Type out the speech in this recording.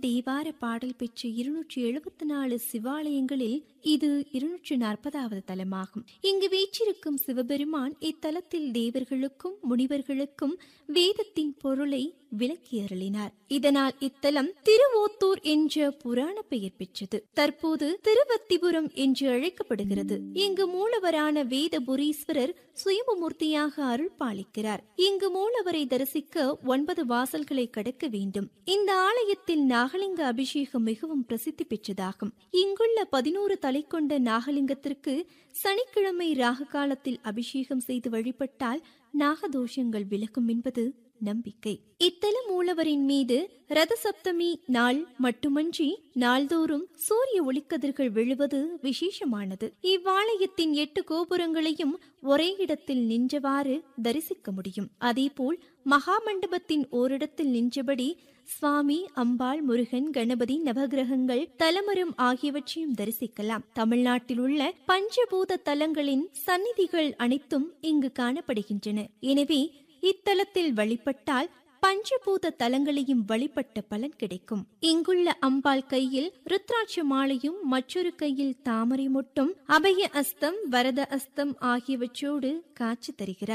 தேவார பாடல் பெற்ற இருநூற்றி எழுபத்தி நாலு சிவாலயங்களில் இது இருநூற்றி நாற்பதாவது தலமாகும் இங்கு வீற்றிருக்கும் சிவபெருமான் இத்தலத்தில் தேவர்களுக்கும் முனிவர்களுக்கும் வேதத்தின் பொருளை விளக்கி அருளினார் இதனால் இத்தலம் திருவோத்தூர் என்ற புராண பெயர் பெற்றது தற்போது திருவத்திபுரம் என்று அழைக்கப்படுகிறது இங்கு மூலவரான வேதபுரீஸ்வரர் சுயம்புமூர்த்தியாக அருள் பாலிக்கிறார் இங்கு மூலவரை தரிசிக்க ஒன்பது வாசல்களை கடக்க வேண்டும் இந்த ஆலயத்தில் நாகலிங்க அபிஷேகம் மிகவும் பிரசித்தி பெற்றதாகும் இங்குள்ள பதினோரு தலை கொண்ட நாகலிங்கத்திற்கு சனிக்கிழமை ராகு காலத்தில் அபிஷேகம் செய்து வழிபட்டால் நாகதோஷங்கள் விலகும் என்பது நம்பிக்கை இத்தல மூலவரின் மீது ரத சப்தமி நாள் மட்டுமன்றி நாள்தோறும் சூரிய ஒளிக்கதிர்கள் விழுவது விசேஷமானது இவ்வாலயத்தின் எட்டு கோபுரங்களையும் ஒரே இடத்தில் நின்றவாறு தரிசிக்க முடியும் அதேபோல் மகாமண்டபத்தின் ஓரிடத்தில் நின்றபடி சுவாமி அம்பாள் முருகன் கணபதி நவகிரகங்கள் தலமரம் ஆகியவற்றையும் தரிசிக்கலாம் தமிழ்நாட்டில் உள்ள பஞ்சபூத தலங்களின் சந்நிதிகள் அனைத்தும் இங்கு காணப்படுகின்றன எனவே இத்தலத்தில் வழிபட்டால் பஞ்சபூத தலங்களையும் வழிபட்ட பலன் கிடைக்கும் இங்குள்ள அம்பாள் கையில் ருத்ராட்ச மாலையும் மற்றொரு கையில் தாமரை மொட்டும் அபய அஸ்தம் வரத அஸ்தம் ஆகியவற்றோடு காட்சி தருகிறார்